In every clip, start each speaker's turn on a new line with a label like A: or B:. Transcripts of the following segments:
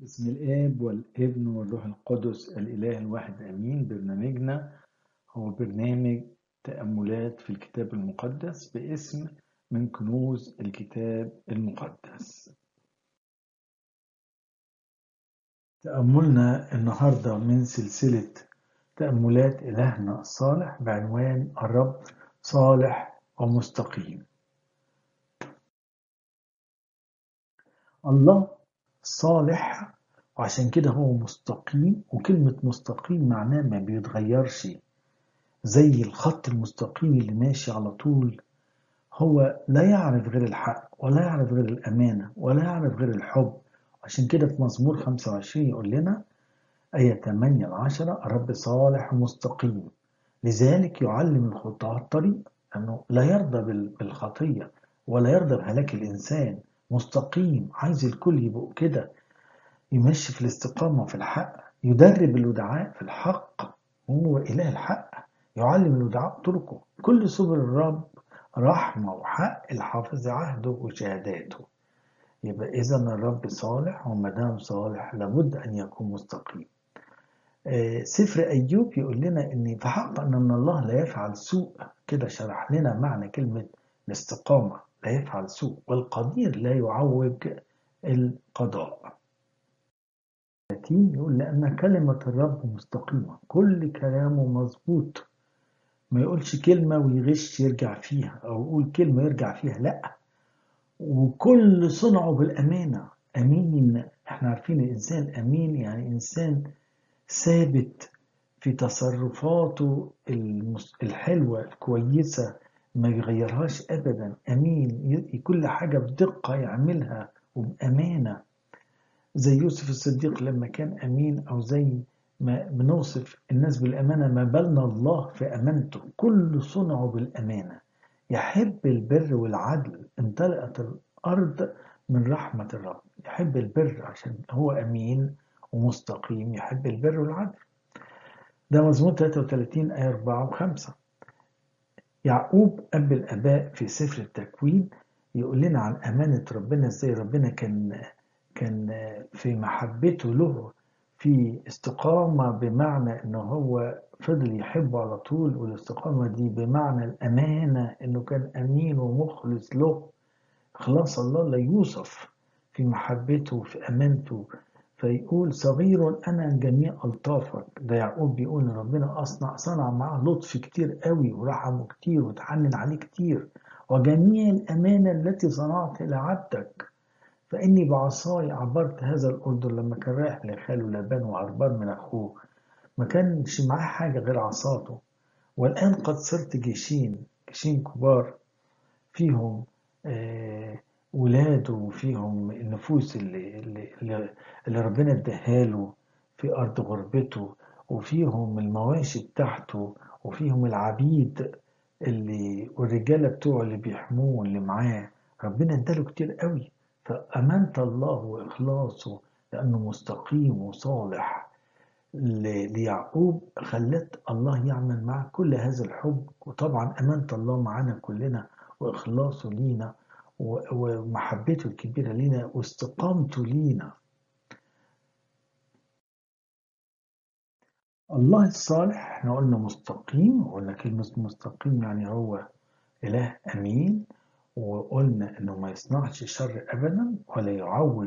A: بسم الآب والابن والروح القدس الإله الواحد آمين برنامجنا هو برنامج تأملات في الكتاب المقدس باسم من كنوز الكتاب المقدس تأملنا النهاردة من سلسلة تأملات إلهنا الصالح بعنوان الرب صالح ومستقيم الله صالح وعشان كده هو مستقيم وكلمة مستقيم معناه ما بيتغيرش زي الخط المستقيم اللي ماشي على طول هو لا يعرف غير الحق ولا يعرف غير الأمانة ولا يعرف غير الحب عشان كده في مزمور 25 يقول لنا آية 8 ل 10 الرب صالح ومستقيم لذلك يعلم الخطاة الطريق أنه لا يرضى بالخطية ولا يرضى بهلاك الإنسان مستقيم عايز الكل يبقوا كده يمشي في الاستقامة في الحق يدرب الودعاء في الحق هو إله الحق يعلم الودعاء طرقه كل سبل الرب رحمة وحق الحافظ عهده وشهاداته يبقى إذا الرب صالح وما دام صالح لابد أن يكون مستقيم آه سفر أيوب يقول لنا إن في حق أن الله لا يفعل سوء كده شرح لنا معنى كلمة الاستقامة لا يفعل سوء والقدير لا يعوج القضاء يقول لأن كلمة الرب مستقيمة كل كلامه مظبوط ما يقولش كلمة ويغش يرجع فيها أو يقول كلمة يرجع فيها لأ وكل صنعه بالأمانة أمين احنا عارفين الإنسان أمين يعني إنسان ثابت في تصرفاته الحلوة الكويسة ما يغيرهاش أبدا أمين كل حاجة بدقة يعملها وبأمانة زي يوسف الصديق لما كان أمين أو زي ما بنوصف الناس بالأمانة ما بالنا الله في أمانته كل صنعه بالأمانة يحب البر والعدل امتلأت الأرض من رحمة الرب يحب البر عشان هو أمين ومستقيم يحب البر والعدل ده مزمور 33 آية 4 و5 يعقوب أب الآباء في سفر التكوين يقول لنا عن أمانة ربنا إزاي ربنا كان كان في محبته له في استقامة بمعنى إنه هو فضل يحبه على طول والاستقامة دي بمعنى الأمانة إنه كان أمين ومخلص له إخلاص الله لا يوصف في محبته وفي أمانته فيقول صغير أنا جميع ألطافك ده يعقوب بيقول إن ربنا أصنع صنع معاه لطف كتير قوي ورحمه كتير وتحنن عليه كتير وجميع الأمانة التي صنعت لعبدك فإني بعصاي عبرت هذا الأردن لما كان رايح لخاله لابان وهربان من أخوه ما كانش معاه حاجة غير عصاته والآن قد صرت جيشين جيشين كبار فيهم آه ولاده وفيهم النفوس اللي, اللي, اللي ربنا اداها في أرض غربته وفيهم المواشي بتاعته وفيهم العبيد اللي والرجالة بتوعه اللي بيحموه اللي معاه ربنا اداله كتير قوي فأمانة الله وإخلاصه لأنه مستقيم وصالح ليعقوب خلت الله يعمل معه كل هذا الحب وطبعا أمانة الله معانا كلنا وإخلاصه لينا ومحبته الكبيرة لينا واستقامته لينا الله الصالح احنا قلنا مستقيم قلنا كلمة مستقيم يعني هو إله أمين وقلنا إنه ما يصنعش شر أبدا ولا يعوج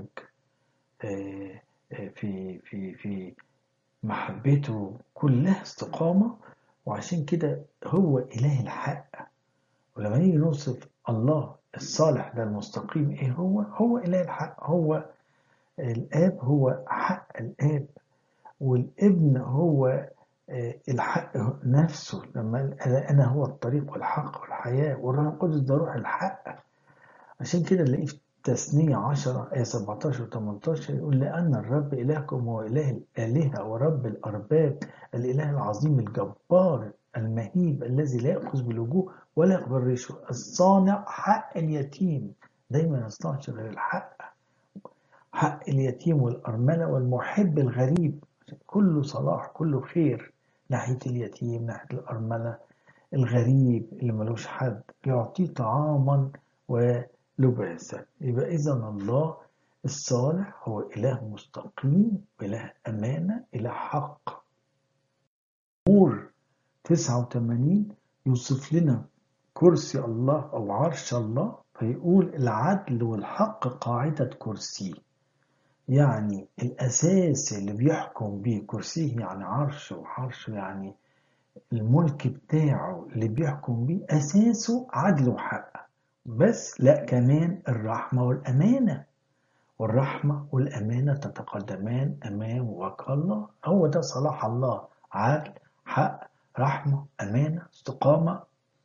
A: في في في محبته كلها استقامة وعشان كده هو إله الحق ولما نيجي نوصف الله الصالح ده المستقيم ايه هو هو اله الحق هو الاب هو حق الاب والابن هو الحق نفسه لما انا هو الطريق والحق والحياه والروح القدس ده روح الحق عشان كده نلاقيه في تثنية 10 آية 17 و 18 يقول لأن الرب إلهكم هو إله الآلهة ورب الأرباب الإله العظيم الجبار المهيب الذي لا يأخذ بالوجوه ولا يقبل رشوة الصانع حق اليتيم دايما ما يصنعش غير الحق حق اليتيم والأرملة والمحب الغريب كله صلاح كله خير ناحية اليتيم ناحية الأرملة الغريب اللي ملوش حد يعطيه طعاما ولباسا يبقى إذا الله الصالح هو إله مستقيم إله أمانة إله حق مور 89 يوصف لنا كرسي الله أو عرش الله فيقول العدل والحق قاعدة كرسيه يعني الأساس اللي بيحكم بيه كرسيه يعني عرشه وعرشه يعني الملك بتاعه اللي بيحكم بيه أساسه عدل وحق بس لا كمان الرحمة والأمانة والرحمة والأمانة تتقدمان أمام وجه الله هو ده صلاح الله عدل حق رحمة أمانة استقامة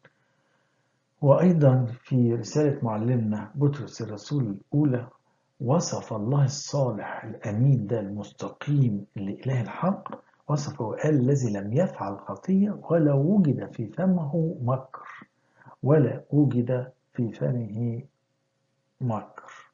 A: وأيضا في رسالة معلمنا بطرس الرسول الأولى وصف الله الصالح الأمين ده المستقيم لإله الحق وصفه وقال الذي لم يفعل خطية ولا وجد في فمه مكر ولا وجد في فمه مكر